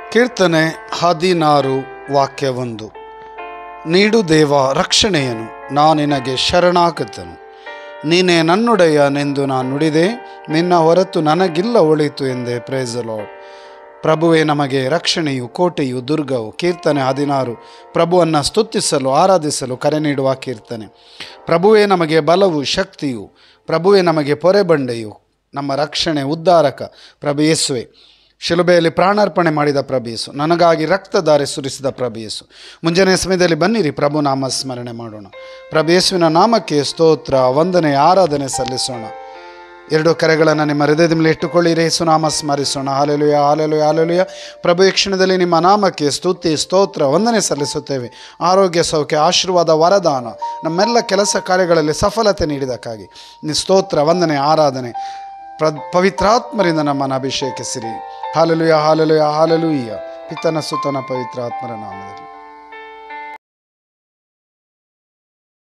ಕೀರ್ತನೆ ಹದಿನಾರು ವಾಕ್ಯವೊಂದು ನೀಡು ದೇವ ರಕ್ಷಣೆಯನು ನಾ ನಿನಗೆ ಶರಣಾಗತನು ನೀನೇ ನನ್ನುಡೆಯನೆಂದು ನಾನು ನುಡಿದೆ ನಿನ್ನ ಹೊರತು ನನಗಿಲ್ಲ ಒಳಿತು ಎಂದೇ ಪ್ರೇಸ್ ಲಾರ್ಡ್ ಪ್ರಭುವೇ ನಮಗೆ ರಕ್ಷಣೆಯು ಕೋಟೆಯು ದುರ್ಗವು ಕೀರ್ತನೆ ಹದಿನಾರು ಪ್ರಭುವನ್ನು ಸ್ತುತಿಸಲು ಆರಾಧಿಸಲು ಕರೆ ನೀಡುವ ಕೀರ್ತನೆ ಪ್ರಭುವೇ ನಮಗೆ ಬಲವು ಶಕ್ತಿಯು ಪ್ರಭುವೇ ನಮಗೆ ಪೊರೆಬಂಡೆಯು ನಮ್ಮ ರಕ್ಷಣೆ ಉದ್ಧಾರಕ ಪ್ರಭು ಯೇಸುವೆ ಶಿಲುಬೆಯಲ್ಲಿ ಪ್ರಾಣಾರ್ಪಣೆ ಮಾಡಿದ ಪ್ರಭೇಸು ನನಗಾಗಿ ರಕ್ತಧಾರೆ ಸುರಿಸಿದ ಪ್ರಭೇಸು ಮುಂಜಾನೆ ಸಮಯದಲ್ಲಿ ಬನ್ನಿರಿ ಪ್ರಭು ನಾಮ ಸ್ಮರಣೆ ಮಾಡೋಣ ಪ್ರಭೇಸುವಿನ ನಾಮಕ್ಕೆ ಸ್ತೋತ್ರ ವಂದನೆ ಆರಾಧನೆ ಸಲ್ಲಿಸೋಣ ಎರಡು ಕರೆಗಳನ್ನು ನಿಮ್ಮ ಹೃದಯದ ಮೇಲೆ ಇಟ್ಟುಕೊಳ್ಳಿರಿ ಸುನಾಮ ಸ್ಮರಿಸೋಣ ಹಾಲೆಲುಯ ಹಾಲೆಲುಯ ಹಾಲೆಲುಯ ಪ್ರಭು ಈ ಕ್ಷಣದಲ್ಲಿ ನಿಮ್ಮ ನಾಮಕ್ಕೆ ಸ್ತುತಿ ಸ್ತೋತ್ರ ವಂದನೆ ಸಲ್ಲಿಸುತ್ತೇವೆ ಆರೋಗ್ಯ ಸೌಖ್ಯ ಆಶೀರ್ವಾದ ವರದಾನ ನಮ್ಮೆಲ್ಲ ಕೆಲಸ ಕಾರ್ಯಗಳಲ್ಲಿ ಸಫಲತೆ ನೀಡಿದಕ್ಕಾಗಿ ನಿ ಸ್ತೋತ್ರ ವಂದನೆ ಆರಾಧನೆ ಪ್ರ ಪವಿತ್ರಾತ್ಮರಿಂದ ನಮ್ಮನ್ನು ಅಭಿಷೇಕಿಸಿರಿ ಹಾಲೆಲುಯ ಹಾಲೆಲುಯ ಹಾಲೆಲುಯ್ಯ ಪಿತನ ಸುತನ ಪವಿತ್ರಾತ್ಮರ ನಾಮದಲ್ಲಿ